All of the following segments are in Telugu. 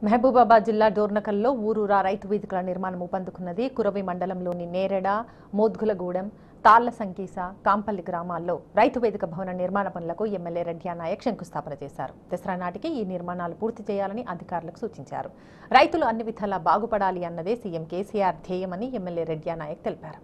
మహబూబాబాద్ జిల్లా డోర్నకల్లో ఊరూరా రైతు వేదికల నిర్మాణం ఊపందుకున్నది కురవి మండలంలోని నేరెడ మోద్గులగూడెం తాళ్ల సంకీస కాంపల్లి గ్రామాల్లో రైతు వేదిక భవన నిర్మాణ పనులకు ఎమ్మెల్యే రెడ్డి నాయక్ శంకుస్థాపన చేశారు దసరా నాటికి ఈ నిర్మాణాలు పూర్తి చేయాలని అధికారులకు సూచించారు రైతులు అన్ని విధాలా బాగుపడాలి అన్నదే సీఎం కేసీఆర్ ధ్యేయమని ఎమ్మెల్యే రెడ్డి నాయక్ తెలిపారు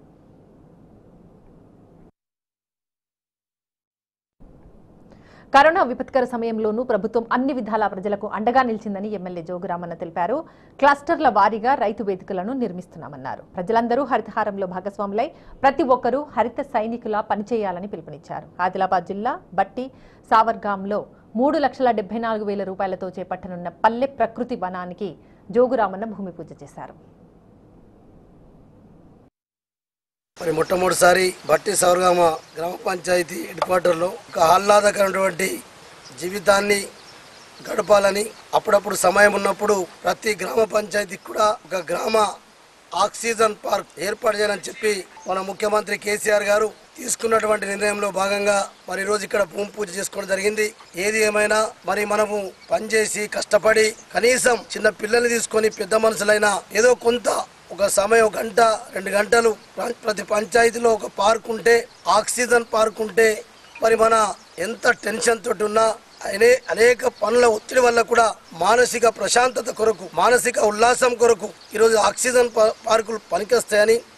కరోనా విపత్కర సమయంలోనూ ప్రభుత్వం అన్ని విధాల ప్రజలకు అండగా నిలిచిందని ఎమ్మెల్యే జోగురామన్న తెలిపారు క్లస్టర్ల వారీగా రైతు వేదికలను నిర్మిస్తున్నామన్నారు ప్రజలందరూ హరితహారంలో భాగస్వాములై ప్రతి ఒక్కరూ హరిత సైనికులా పనిచేయాలని పిలుపునిచ్చారు ఆదిలాబాద్ జిల్లా బట్టి సావర్గాంలో మూడు లక్షల డెబ్బై నాలుగు వేల రూపాయలతో చేపట్టనున్న పల్లె ప్రకృతి వనానికి జోగురామన్న భూమి పూజ చేశారు మరి మొట్టమొదటిసారి బట్టి సౌరగామ గ్రామ పంచాయతీ హెడ్ క్వార్టర్లో ఒక ఆహ్లాదకరమైనటువంటి జీవితాన్ని గడపాలని అప్పుడప్పుడు సమయం ఉన్నప్పుడు ప్రతి గ్రామ పంచాయతీకి కూడా ఒక గ్రామ ఆక్సిజన్ పార్క్ ఏర్పాటు చేయాలని చెప్పి మన ముఖ్యమంత్రి కేసీఆర్ గారు తీసుకున్నటువంటి నిర్ణయంలో భాగంగా మరి ఈరోజు ఇక్కడ భూమి పూజ చేసుకోవడం జరిగింది ఏది ఏమైనా మరి మనము పనిచేసి కష్టపడి కనీసం చిన్న పిల్లల్ని తీసుకొని పెద్ద మనుషులైనా ఏదో కొంత ఒక సమయం గంట రెండు గంటలు ప్ర- ప్రతి పంచాయతీలో ఒక పార్క్ ఉంటే ఆక్సిజన్ పార్క్ ఉంటే మరి మన ఎంత టెన్షన్ తోటి ఉన్నా అనే అనేక పనుల ఒత్తిడి వల్ల కూడా మానసిక ప్రశాంతత కొరకు మానసిక ఉల్లాసం కొరకు ఈరోజు ఆక్సిజన్ పా- పార్కులు పనికొస్తాయని